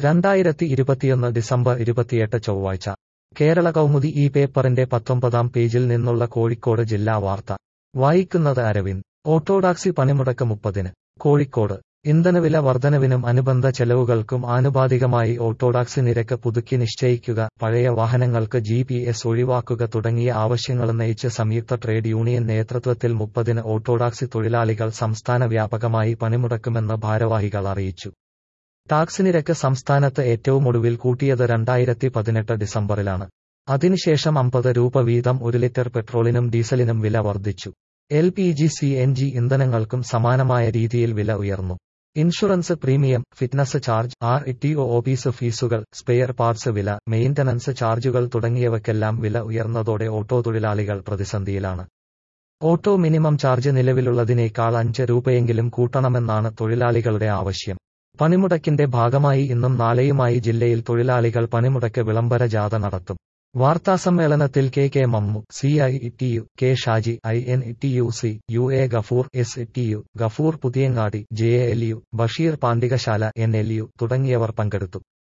രണ്ടായിരത്തി ഇരുപത്തിയൊന്ന് ഡിസംബർ ഇരുപത്തിയെട്ട് ചൊവ്വാഴ്ച കേരള കൗമുദി ഈ പേപ്പറിന്റെ പത്തൊമ്പതാം പേജിൽ നിന്നുള്ള കോഴിക്കോട് ജില്ലാ വാർത്ത വായിക്കുന്നത് അരവിന്ദ് ഓട്ടോടാക്സി പണിമുടക്ക് മുപ്പതിന് കോഴിക്കോട് ഇന്ധനവില വർധനവിനും അനുബന്ധ ചെലവുകൾക്കും ആനുപാതികമായി ഓട്ടോടാക്സി നിരക്ക് പുതുക്കി നിശ്ചയിക്കുക പഴയ വാഹനങ്ങൾക്ക് ജി പി എസ് ഒഴിവാക്കുക തുടങ്ങിയ ആവശ്യങ്ങളുന്നയിച്ച് സംയുക്ത ട്രേഡ് യൂണിയൻ നേതൃത്വത്തിൽ മുപ്പതിന് ഓട്ടോടാക്സി തൊഴിലാളികൾ സംസ്ഥാന വ്യാപകമായി പണിമുടക്കുമെന്ന് ഭാരവാഹികൾ അറിയിച്ചു ടാക്സി നിരക്ക് സംസ്ഥാനത്ത് ഏറ്റവും ഒടുവിൽ കൂട്ടിയത് രണ്ടായിരത്തി പതിനെട്ട് ഡിസംബറിലാണ് അതിനുശേഷം അമ്പത് രൂപ വീതം ഒരു ലിറ്റർ പെട്രോളിനും ഡീസലിനും വില വർദ്ധിച്ചു L P G C N G ഇന്ധനങ്ങൾക്കും സമാനമായ രീതിയിൽ വില ഉയർന്നു insurance premium fitness charge R T O office ഫീസുകൾ സ്പെയർ പാർട്സ് വില മെയിന്റനൻസ് ചാർജുകൾ തുടങ്ങിയവയ്ക്കെല്ലാം വില ഉയർന്നതോടെ ഓട്ടോ തൊഴിലാളികൾ പ്രതിസന്ധിയിലാണ് ഓട്ടോ മിനിമം ചാർജ് നിലവിലുള്ളതിനേക്കാൾ അഞ്ച് രൂപയെങ്കിലും കൂട്ടണമെന്നാണ് തൊഴിലാളികളുടെ ആവശ്യം പണിമുടക്കിന്റെ ഭാഗമായി ഇന്നും നാളെയുമായി ജില്ലയിൽ തൊഴിലാളികൾ പണിമുടക്ക് വിളംബര ജാഥ നടത്തും വാർത്താസമ്മേളനത്തിൽ K K Mammu C I T U K Shaji I N T U C U A Gafoor S T U Gafoor Puthiyangadi J L U Basheer Pandikasala N L U തുടങ്ങിയവർ പങ്കെടുത്തു